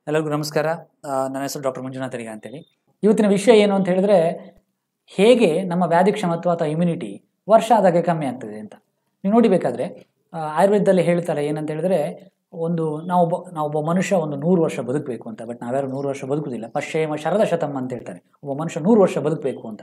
ಎಲ್ಲರಿಗೂ ನಮಸ್ಕಾರ ಆ, ನನ್ನ ಹೆಸರು ಡಾಕ್ಟರ್ ಮಂಜುನಾಥ್ ಅಡಿಗ ಅಂತೇಳಿ ಇವತ್ತಿನ ವಿಷಯ ಏನು ಅಂತ ಹೇಳಿದ್ರೆ ಹೇಗೆ ನಮ್ಮ ವ್ಯಾಧಿ ಕ್ಷಮತ್ವ ಅಥವಾ ಇಮ್ಯುನಿಟಿ ವರ್ಷ ಆದಾಗೆ ಕಮ್ಮಿ ಆಗ್ತದೆ ಅಂತ ನೀವು ನೋಡಿಬೇಕಾದ್ರೆ ಆ, ಆಯುರ್ವೇದದಲ್ಲಿ ಹೇಳ್ತಾರೆ ಏನಂತ ಹೇಳಿದ್ರೆ ಒಂದು ನಾವೊಬ್ಬ ನಾವೊಬ್ಬ ಮನುಷ್ಯ ಒಂದು ನೂರು ವರ್ಷ ಬದುಕಬೇಕು ಅಂತ ಬಟ್ ನಾವ್ಯಾರು ನೂರು ವರ್ಷ ಬದುಕುದಿಲ್ಲ ಪಶ್ಚೇಮ ಶರದ ಶತಮ್ ಅಂತ ಹೇಳ್ತಾರೆ ಒಬ್ಬ ಮನುಷ್ಯ ನೂರು ವರ್ಷ ಬದುಕಬೇಕು ಅಂತ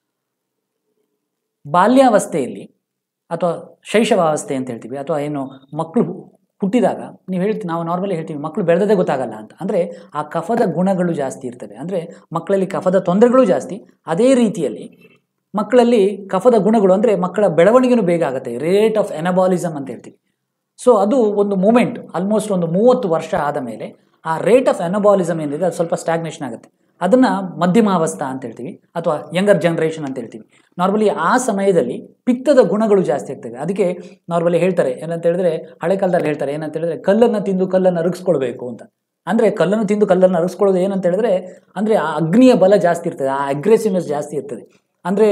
ಬಾಲ್ಯಾವಸ್ಥೆಯಲ್ಲಿ ಅಥವಾ ಶೈಶವಾವಸ್ಥೆ ಅಂತ ಹೇಳ್ತೀವಿ ಅಥವಾ ಏನು ಮಕ್ಕಳು ಹುಟ್ಟಿದಾಗ ನೀವು ಹೇಳ್ತೀವಿ ನಾವು ನಾರ್ಮಲಿ ಹೇಳ್ತೀವಿ ಮಕ್ಕಳು ಬೆಳೆದದೇ ಗೊತ್ತಾಗಲ್ಲ ಅಂತ ಅಂದರೆ ಆ ಕಫದ ಗುಣಗಳು ಜಾಸ್ತಿ ಇರ್ತವೆ ಅಂದರೆ ಮಕ್ಕಳಲ್ಲಿ ಕಫದ ತೊಂದರೆಗಳು ಜಾಸ್ತಿ ಅದೇ ರೀತಿಯಲ್ಲಿ ಮಕ್ಕಳಲ್ಲಿ ಕಫದ ಗುಣಗಳು ಅಂದರೆ ಮಕ್ಕಳ ಬೆಳವಣಿಗೆನೂ ಬೇಗ ಆಗುತ್ತೆ ರೇಟ್ ಆಫ್ ಎನಬಾಲಿಸಮ್ ಅಂತ ಹೇಳ್ತೀವಿ ಸೊ ಅದು ಒಂದು ಮೂಮೆಂಟ್ ಆಲ್ಮೋಸ್ಟ್ ಒಂದು ಮೂವತ್ತು ವರ್ಷ ಆದ ಮೇಲೆ ಆ ರೇಟ್ ಆಫ್ ಎನಬಾಲಿಸಮ್ ಏನಿದೆ ಅದು ಸ್ವಲ್ಪ ಸ್ಟ್ಯಾಗ್ನೇಷನ್ ಆಗುತ್ತೆ ಅದನ್ನು ಮಧ್ಯಮಾವಸ್ಥಾ ಅಂತ ಹೇಳ್ತೀವಿ ಅಥವಾ ಯಂಗರ್ ಜನ್ರೇಷನ್ ಅಂತ ಹೇಳ್ತೀವಿ ನಾರ್ಮಲಿ ಆ ಸಮಯದಲ್ಲಿ ಪಿತ್ತದ ಗುಣಗಳು ಜಾಸ್ತಿ ಆಗ್ತವೆ ಅದಕ್ಕೆ ನಾರ್ಮಲಿ ಹೇಳ್ತಾರೆ ಏನಂತ ಹೇಳಿದ್ರೆ ಹಳೆ ಕಾಲದಲ್ಲಿ ಹೇಳ್ತಾರೆ ಏನಂತ ಹೇಳಿದ್ರೆ ಕಲ್ಲನ್ನು ತಿಂದು ಕಲ್ಲನ್ನು ಅರಗಿಸ್ಕೊಳ್ಬೇಕು ಅಂತ ಅಂದರೆ ಕಲ್ಲನ್ನು ತಿಂದು ಕಲ್ಲನ್ನು ಅರಗಿಸ್ಕೊಳ್ಳೋದು ಏನಂತ ಹೇಳಿದ್ರೆ ಅಂದರೆ ಆ ಅಗ್ನಿಯ ಬಲ ಜಾಸ್ತಿ ಇರ್ತದೆ ಆ ಅಗ್ರೆಸಿವ್ನೆಸ್ ಜಾಸ್ತಿ ಇರ್ತದೆ ಅಂದರೆ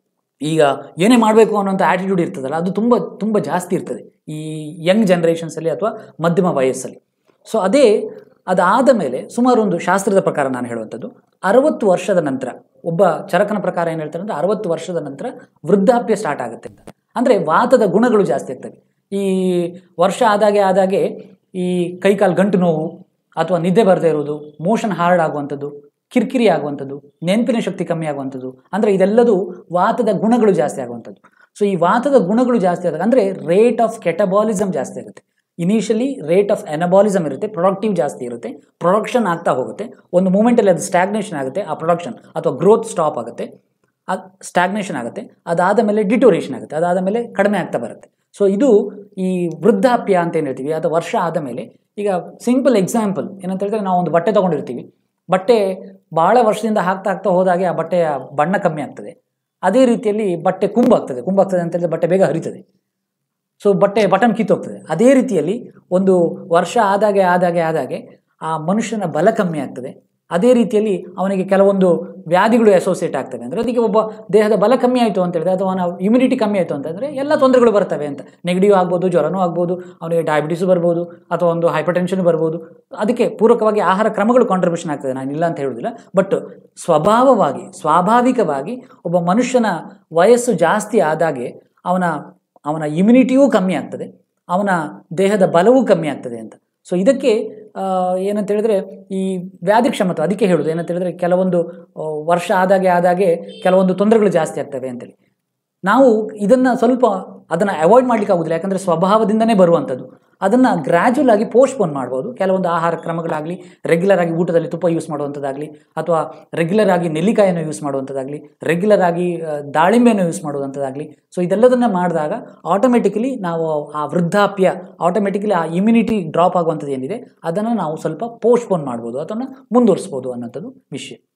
ಈಗ ಏನೇ ಮಾಡಬೇಕು ಅನ್ನೋಂಥ ಆ್ಯಟಿಟ್ಯೂಡ್ ಇರ್ತದಲ್ಲ ಅದು ತುಂಬ ತುಂಬ ಜಾಸ್ತಿ ಇರ್ತದೆ ಈ ಯಂಗ್ ಜನ್ರೇಷನ್ಸಲ್ಲಿ ಅಥವಾ ಮಧ್ಯಮ ವಯಸ್ಸಲ್ಲಿ ಸೊ ಅದೇ ಅದಾದ ಮೇಲೆ ಸುಮಾರು ಒಂದು ಶಾಸ್ತ್ರದ ಪ್ರಕಾರ ನಾನು ಹೇಳುವಂಥದ್ದು ಅರವತ್ತು ವರ್ಷದ ನಂತರ ಒಬ್ಬ ಚರಕನ ಪ್ರಕಾರ ಏನು ಹೇಳ್ತಾರೆ ಅಂದರೆ ಅರವತ್ತು ವರ್ಷದ ನಂತರ ವೃದ್ಧಾಪ್ಯ ಸ್ಟಾರ್ಟ್ ಆಗುತ್ತೆ ಅಂತ ಅಂದರೆ ವಾತದ ಗುಣಗಳು ಜಾಸ್ತಿ ಆಗ್ತವೆ ಈ ವರ್ಷ ಆದಾಗೆ ಆದಾಗೆ ಈ ಕೈಕಾಲು ಗಂಟು ನೋವು ಅಥವಾ ನಿದ್ದೆ ಬರದೇ ಇರೋದು ಮೋಷನ್ ಹಾರ್ಡ್ ಆಗುವಂಥದ್ದು ಕಿರಿಕಿರಿ ಆಗುವಂಥದ್ದು ನೆನಪಿನ ಶಕ್ತಿ ಕಮ್ಮಿ ಆಗುವಂಥದ್ದು ಅಂದರೆ ಇದೆಲ್ಲದೂ ವಾತದ ಗುಣಗಳು ಜಾಸ್ತಿ ಆಗುವಂಥದ್ದು ಸೊ ಈ ವಾತದ ಗುಣಗಳು ಜಾಸ್ತಿ ಆದಾಗ ಅಂದರೆ ರೇಟ್ ಆಫ್ ಕೆಟಬಾಲಿಸಮ್ ಜಾಸ್ತಿ ಆಗುತ್ತೆ ಇನಿಷಿಯಲಿ ರೇಟ್ ಆಫ್ ಎನಬಾಲಿಸಮ್ ಇರುತ್ತೆ ಪ್ರೊಡಕ್ಟಿವ್ ಜಾಸ್ತಿ ಇರುತ್ತೆ ಪ್ರೊಡಕ್ಷನ್ ಆಗ್ತಾ ಹೋಗುತ್ತೆ ಒಂದು ಮೂಮೆಂಟಲ್ಲಿ ಅದು ಸ್ಟ್ಯಾಗ್ನೇಷನ್ ಆಗುತ್ತೆ ಆ ಪ್ರೊಡಕ್ಷನ್ ಅಥವಾ ಗ್ರೋತ್ ಸ್ಟಾಪ್ ಆಗುತ್ತೆ ಅದು ಸ್ಟ್ಯಾಗ್ನೇಷನ್ ಆಗುತ್ತೆ ಅದಾದ ಮೇಲೆ ಡಿಟೋರೇಷನ್ ಆಗುತ್ತೆ ಅದಾದ ಮೇಲೆ ಕಡಿಮೆ ಆಗ್ತಾ ಬರುತ್ತೆ ಸೊ ಇದು ಈ ವೃದ್ಧಾಪ್ಯ ಅಂತ ಏನು ಹೇಳ್ತೀವಿ ಅದು ವರ್ಷ ಆದ ಮೇಲೆ ಈಗ ಸಿಂಪಲ್ ಎಕ್ಸಾಂಪಲ್ ಏನಂತ ಹೇಳಿದ್ರೆ ನಾವು ಒಂದು ಬಟ್ಟೆ ತೊಗೊಂಡಿರ್ತೀವಿ ಬಟ್ಟೆ ಭಾಳ ವರ್ಷದಿಂದ ಹಾಕ್ತಾ ಹಾಕ್ತಾ ಹೋದಾಗೆ ಆ ಬಟ್ಟೆಯ ಬಣ್ಣ ಕಮ್ಮಿ ಆಗ್ತದೆ ಅದೇ ರೀತಿಯಲ್ಲಿ ಬಟ್ಟೆ ಕುಂಬಾಗ್ತದೆ ಕುಂಬಾಗ್ತದೆ ಅಂತ ಹೇಳಿದ್ರೆ ಬಟ್ಟೆ ಬೇಗ ಹರಿತದೆ ಸೊ ಬಟ್ಟೆ ಬಟನ್ ಕಿತ್ತೋಗ್ತದೆ ಅದೇ ರೀತಿಯಲ್ಲಿ ಒಂದು ವರ್ಷ ಆದಾಗೆ ಆದಾಗೆ ಆದಾಗೆ ಆ ಮನುಷ್ಯನ ಬಲ ಕಮ್ಮಿ ಆಗ್ತದೆ ಅದೇ ರೀತಿಯಲ್ಲಿ ಅವನಿಗೆ ಕೆಲವೊಂದು ವ್ಯಾಧಿಗಳು ಅಸೋಸಿಯೇಟ್ ಆಗ್ತವೆ ಅಂದರೆ ಅದಕ್ಕೆ ಒಬ್ಬ ದೇಹದ ಬಲ ಕಮ್ಮಿ ಆಯಿತು ಅಂತ ಹೇಳಿದ್ರೆ ಅಥವಾ ಅವನ ಇಮ್ಯುನಿಟಿ ಕಮ್ಮಿ ಆಯಿತು ಅಂತಂದರೆ ಎಲ್ಲ ತೊಂದರೆಗಳು ಬರ್ತವೆ ಅಂತ ನೆಗಡಿಯೂ ಆಗ್ಬೋದು ಜ್ವರನೂ ಆಗ್ಬೋದು ಅವನಿಗೆ ಡಯಾಬಿಟಿಸು ಬರ್ಬೋದು ಅಥವಾ ಒಂದು ಹೈಪರ್ ಟೆನ್ಷನ್ ಬರ್ಬೋದು ಅದಕ್ಕೆ ಪೂರಕವಾಗಿ ಆಹಾರ ಕ್ರಮಗಳು ಕಾಂಟ್ರಿಬ್ಯೂಷನ್ ಆಗ್ತದೆ ನಾನು ಇಲ್ಲ ಅಂತ ಹೇಳೋದಿಲ್ಲ ಬಟ್ ಸ್ವಭಾವವಾಗಿ ಸ್ವಾಭಾವಿಕವಾಗಿ ಒಬ್ಬ ಮನುಷ್ಯನ ವಯಸ್ಸು ಜಾಸ್ತಿ ಆದಾಗೆ ಅವನ ಅವನ ಇಮ್ಯುನಿಟಿಯೂ ಕಮ್ಮಿ ಆಗ್ತದೆ ಅವನ ದೇಹದ ಬಲವೂ ಕಮ್ಮಿ ಆಗ್ತದೆ ಅಂತ ಸೊ ಇದಕ್ಕೆ ಆ, ಏನಂತ ಹೇಳಿದ್ರೆ ಈ ವ್ಯಾಧಿ ಕ್ಷಮತ್ವ ಅದಕ್ಕೆ ಹೇಳೋದು ಏನಂತ ಹೇಳಿದ್ರೆ ಕೆಲವೊಂದು ಆ, ವರ್ಷ ಆದಾಗೆ ಆದಾಗೆ ಕೆಲವೊಂದು ತೊಂದರೆಗಳು ಜಾಸ್ತಿ ಆಗ್ತವೆ ಅಂತೇಳಿ ನಾವು ಇದನ್ನು ಸ್ವಲ್ಪ ಅದನ್ನು ಅವಾಯ್ಡ್ ಮಾಡ್ಲಿಕ್ಕೆ ಆಗೋದಿಲ್ಲ ಯಾಕಂದರೆ ಸ್ವಭಾವದಿಂದನೇ ಬರುವಂಥದ್ದು ಅದನ್ನು ಗ್ರ್ಯಾಜುವಲ್ ಆಗಿ ಪೋಸ್ಟ್ಪೋನ್ ಮಾಡ್ಬೋದು ಕೆಲವೊಂದು ಆಹಾರ ಕ್ರಮಗಳಾಗಲಿ ರೆಗ್ಯುಲರ್ ಆಗಿ ಊಟದಲ್ಲಿ ತುಪ್ಪ ಯೂಸ್ ಮಾಡುವಂಥದ್ದಾಗಲಿ ಅಥವಾ ರೆಗ್ಯುಲರ್ ಆಗಿ ನೆಲ್ಲಿಕಾಯನ್ನು ಯೂಸ್ ಮಾಡುವಂಥದ್ದಾಗಲಿ ರೆಗ್ಯುಲರ್ ಆಗಿ ಆ, ದಾಳಿಂಬೆಯನ್ನು ಯೂಸ್ ಮಾಡುವಂಥದ್ದಾಗಲಿ ಸೊ ಇದೆಲ್ಲದನ್ನು ಮಾಡಿದಾಗ ಆಟೋಮೆಟಿಕಲಿ ನಾವು ಆ ವೃದ್ಧಾಪ್ಯ ಆಟೋಮೆಟಿಕಲಿ ಆ ಇಮ್ಯುನಿಟಿ ಡ್ರಾಪ್ ಆಗುವಂಥದ್ದು ಏನಿದೆ ಅದನ್ನು ನಾವು ಸ್ವಲ್ಪ ಪೋಸ್ಟ್ಪೋನ್ ಮಾಡ್ಬೋದು ಅದನ್ನು ಮುಂದುವರಿಸ್ಬೋದು ಅನ್ನೋಂಥದ್ದು ವಿಷಯ